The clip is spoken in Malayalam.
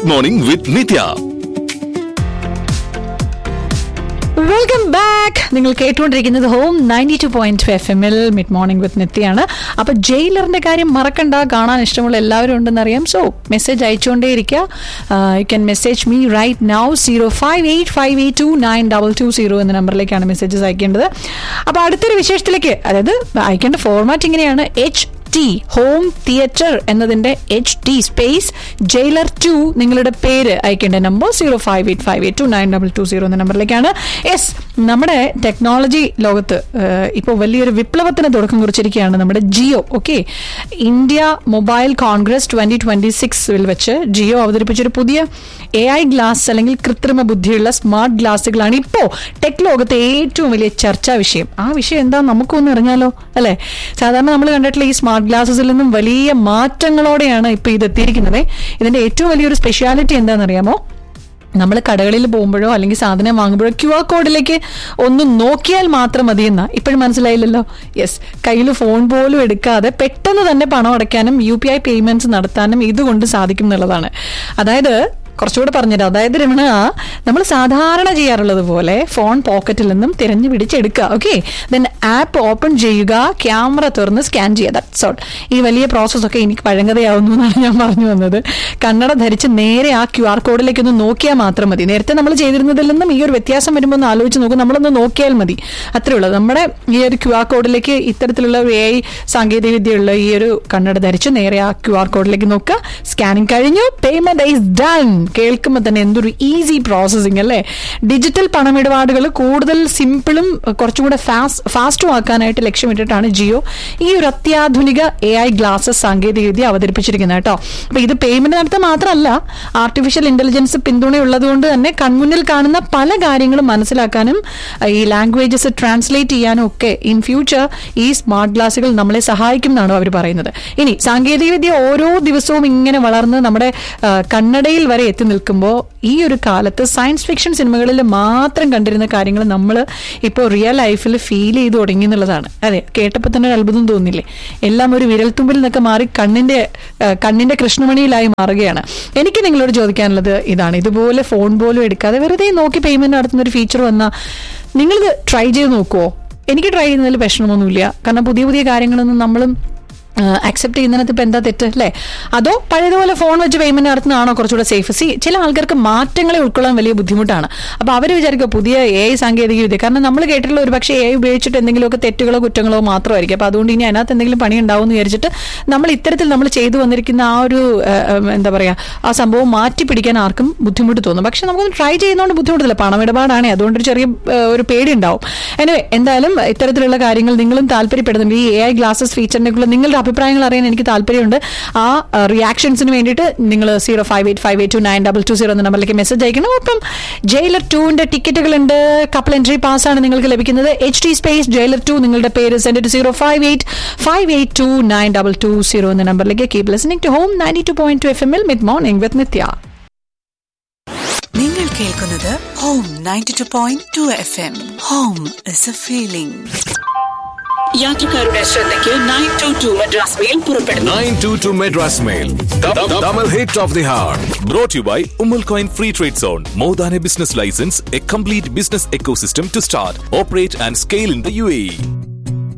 mid morning with Nithya welcome back നിങ്ങൾ കേട്ടുകൊണ്ടിരിക്കുന്നത് home ninety two point F എമ്മിൽ മിഡ് മോർണിംഗ് വിത്ത് നിത്യാണ് അപ്പൊ ജയിലറിന്റെ കാര്യം മറക്കണ്ട കാണാൻ ഇഷ്ടമുള്ള എല്ലാവരും ഉണ്ടെന്നറിയാം സോ മെസ്സേജ് അയച്ചുകൊണ്ടേയിരിക്കുക you can message me right now zero five eight five eight two nine double two zero എന്ന നമ്പറിലേക്കാണ് മെസ്സേജസ് അയക്കേണ്ടത് അപ്പൊ അടുത്തൊരു വിശേഷത്തിലേക്ക് അതായത് അയക്കേണ്ട ഫോർമാറ്റ് ഇങ്ങനെയാണ് എച്ച് ടി ഹോം തിയേറ്റർ എന്നതിന്റെ H T space Jailer to നിങ്ങളുടെ പേര് അയക്കേണ്ട number zero five eight five eight two nine double two zero എന്ന നമ്പറിലേക്കാണ് യെസ് നമ്മുടെ ടെക്നോളജി ലോകത്ത് ഇപ്പോൾ വലിയൊരു വിപ്ലവത്തിന് തുടക്കം കുറിച്ചിരിക്കുകയാണ് നമ്മുടെ Jio okay India mobile congress twenty twenty സിക്സിൽ വെച്ച് ജിയോ അവതരിപ്പിച്ചൊരു പുതിയ എ ഐ ഗ്ലാസ് അല്ലെങ്കിൽ കൃത്രിമ ബുദ്ധിയുള്ള സ്മാർട്ട് ഗ്ലാസുകളാണ് ഇപ്പോൾ ടെക് ലോകത്തെ ഏറ്റവും വലിയ ചർച്ചാ വിഷയം ആ വിഷയം എന്താ നമുക്കൊന്ന് അറിഞ്ഞാലോ അല്ലെ സാധാരണ നമ്മൾ കണ്ടിട്ടുള്ള ഈ സ്മാർട്ട് ഗ്ലാസസിൽ നിന്നും വലിയ മാറ്റങ്ങളോടെയാണ് ഇപ്പൊ ഇത് എത്തിയിരിക്കുന്നത് ഇതിന്റെ ഏറ്റവും വലിയൊരു സ്പെഷ്യാലിറ്റി എന്താണെന്നറിയാമോ നമ്മൾ കടകളിൽ പോകുമ്പോഴോ അല്ലെങ്കിൽ സാധനം വാങ്ങുമ്പോഴോ ക്യു ആർ കോഡിലേക്ക് ഒന്ന് നോക്കിയാൽ മാത്രം മതിയെന്ന ഇപ്പോഴും മനസ്സിലായില്ലല്ലോ യെസ് കയ്യിൽ ഫോൺ പോലും എടുക്കാതെ പെട്ടെന്ന് തന്നെ പണം അടയ്ക്കാനും യു പി ഐ പേയ്മെന്റ്സ് നടത്താനും ഇതുകൊണ്ട് സാധിക്കും എന്നുള്ളതാണ് അതായത് കുറച്ചുകൂടെ പറഞ്ഞുതരാം അതായത് രമണ നമ്മൾ സാധാരണ ചെയ്യാറുള്ളത് പോലെ ഫോൺ പോക്കറ്റിൽ നിന്നും തിരഞ്ഞു പിടിച്ചെടുക്കുക ഓക്കെ ദെൻ ആപ്പ് ഓപ്പൺ ചെയ്യുക ക്യാമറ തുറന്ന് സ്കാൻ ചെയ്യുക ദാറ്റ്സ് ഓൾ ഈ വലിയ പ്രോസസ് ഒക്കെ എനിക്ക് പഴങ്കതയാവുന്നു എന്നാണ് ഞാൻ പറഞ്ഞു വന്നത് കണ്ണട ധരിച്ച് നേരെ ആ ക്യു ആർ കോഡിലേക്ക് ഒന്ന് നോക്കിയാൽ മാത്രം മതി നേരത്തെ നമ്മൾ ചെയ്തിരുന്നതിൽ നിന്നും ഈ ഒരു വ്യത്യാസം വരുമ്പോൾ ഒന്ന് ആലോചിച്ച് നോക്കും നമ്മളൊന്ന് നോക്കിയാൽ മതി അത്രേ ഉള്ളൂ നമ്മുടെ ഈ ഒരു ക്യു ആർ കോഡിലേക്ക് ഇത്തരത്തിലുള്ള എ ഐ സാങ്കേതിക വിദ്യയുള്ള ഈ ഒരു കണ്ണട ധരിച്ച് നേരെ ആ ക്യു ആർ കോഡിലേക്ക് നോക്കുക സ്കാനിങ് കഴിഞ്ഞു പേയ്മെന്റ് ഈസ് ഡൺ കേൾക്കുമ്പോൾ തന്നെ എന്തൊരു ഈസി പ്രോസസ്സിംഗ് അല്ലേ ഡിജിറ്റൽ പണമിടപാടുകൾ കൂടുതൽ സിമ്പിളും കുറച്ചുകൂടെ ഫാസ്റ്റ് ഫാസ്റ്റും ആക്കാനായിട്ട് ലക്ഷ്യമിട്ടിട്ടാണ് ജിയോ ഈ ഒരു അത്യാധുനിക എ ഐ ഗ്ലാസസ് സാങ്കേതിക വിദ്യ അവതരിപ്പിച്ചിരിക്കുന്നത് കേട്ടോ അപ്പൊ ഇത് പേയ്മെന്റ് നടത്താൻ മാത്രമല്ല ആർട്ടിഫിഷ്യൽ ഇന്റലിജൻസ് പിന്തുണയുള്ളത് കൊണ്ട് തന്നെ കൺമുന്നിൽ കാണുന്ന പല കാര്യങ്ങളും മനസ്സിലാക്കാനും ഈ ലാംഗ്വേജസ് ട്രാൻസ്ലേറ്റ് ചെയ്യാനും ഒക്കെ ഇൻ ഫ്യൂച്ചർ ഈ സ്മാർട്ട് ഗ്ലാസുകൾ നമ്മളെ സഹായിക്കും എന്നാണ് അവർ പറയുന്നത് ഇനി സാങ്കേതികവിദ്യ ഓരോ ദിവസവും ഇങ്ങനെ വളർന്ന് നമ്മുടെ ആ, കണ്ണടയിൽ വരെ എത്തി നിൽക്കുമ്പോൾ ഈ ഒരു കാലത്ത് സയൻസ് ഫിക്ഷൻ സിനിമകളിൽ മാത്രം കണ്ടിരുന്ന കാര്യങ്ങൾ നമ്മൾ ഇപ്പോൾ റിയൽ ലൈഫിൽ ഫീൽ ചെയ്ത് തുടങ്ങി എന്നുള്ളതാണ് അതെ കേട്ടപ്പോൾ തന്നെ ഒരു അത്ഭുതം തോന്നില്ലേ എല്ലാം ഒരു വിരൽത്തുമ്പിൽ നിന്നൊക്കെ മാറി കണ്ണിന്റെ ആ, കണ്ണിന്റെ കൃഷ്ണമണിയിലായി മാറുകയാണ് എനിക്ക് നിങ്ങളോട് ചോദിക്കാനുള്ളത് ഇതാണ് ഇതുപോലെ ഫോൺ പോലും എടുക്കാതെ വെറുതെ നോക്കി പേയ്മെന്റ് നടത്തുന്ന ഒരു ഫീച്ചർ വന്നാൽ നിങ്ങളിത് ട്രൈ ചെയ്ത് നോക്കുമോ എനിക്ക് ട്രൈ ചെയ്യുന്നതിൽ പ്രശ്നമൊന്നുമില്ല കാരണം പുതിയ പുതിയ കാര്യങ്ങളൊന്നും നമ്മളും അക്സെപ്റ്റ് ചെയ്യുന്നതിനകത്ത് ഇപ്പം എന്താ തെറ്റ് അല്ലേ അതോ പഴയതുപോലെ ഫോൺ വെച്ച് പേയ്മെന്റ് നടത്തുന്നതാണോ കുറച്ചുകൂടെ സേഫ് സി ചില ആൾക്കാർക്ക് മാറ്റങ്ങളെ ഉൾക്കൊള്ളാൻ വലിയ ബുദ്ധിമുട്ടാണ് അപ്പോൾ അവർ വിചാരിക്കുക പുതിയ എ ഐ സാങ്കേതിക വിദ്യ കാരണം നമ്മൾ കേട്ടിട്ടുള്ള ഒരു പക്ഷേ എ ഐ ഉപയോഗിച്ചിട്ട് എന്തെങ്കിലുമൊക്കെ തെറ്റുകളോ കുറ്റങ്ങളോ മാത്രമായിരിക്കും അപ്പോൾ അതുകൊണ്ട് ഇനി അതിനകത്ത് എന്തെങ്കിലും പണി ഉണ്ടാവും എന്ന് വിചാരിച്ചിട്ട് നമ്മൾ ഇത്തരത്തിൽ നമ്മൾ ചെയ്തു വന്നിരിക്കുന്ന ആ ഒരു ആ, ആ, എന്താ പറയുക ആ സംഭവം മാറ്റി പിടിക്കാൻ ആർക്കും ബുദ്ധിമുട്ട് തോന്നും പക്ഷെ നമുക്കൊന്ന് ട്രൈ ചെയ്യുന്നതുകൊണ്ട് ബുദ്ധിമുട്ടില്ല പണമിടപാടാണ് അതുകൊണ്ട് ഒരു ചെറിയ ആ, ഒരു പേടി ഉണ്ടാവും എനിവേ എന്തായാലും ഇത്തരത്തിലുള്ള കാര്യങ്ങൾ നിങ്ങളും താല്പര്യപ്പെടുന്നുണ്ട് ഈ എ ഐ ഗ്ലാസസ് ഫീച്ചറിനെ കുറിച്ച് നിങ്ങളുടെ അഭിപ്രായങ്ങൾ അറിയാൻ എനിക്ക് താല്പര്യമുണ്ട് ആ റിയാക്ഷൻസിന് വേണ്ടിയിട്ട് നിങ്ങൾ zero five eight five eight two nine double two zero എന്ന നമ്പറിലേക്ക് മെസ്സേജ് അയക്കണം ഒപ്പം ജയിലർ ടുവിന്റെ ടിക്കറ്റുകളുണ്ട് കപ്പിൾ എൻട്രി പാസ് ആണ് നിങ്ങൾക്ക് ലഭിക്കുന്നത് H T space Jailer to നിങ്ങളുടെ പേര് send to zero five eight five eight two nine double two zero എന്ന നമ്പറിലേക്ക് keep listening to home ninety two point two F എമ്മിൽ മിഡ് മോർണിംഗ് വിത്ത് നിത്യ നിങ്ങൾ കേൾക്കുന്നത് home ninety two point two F M home is a feeling യാത്രക്കാരുടെ ശ്രദ്ധയ്ക്ക് nine two two Madras mail പുറപ്പെടുന്നു nine two two Madras mail Tamil hit of the ഹാർ brought you by Umm Al Quwain free trade zone more than a business license a complete business ecosystem to start operate and scale in the U A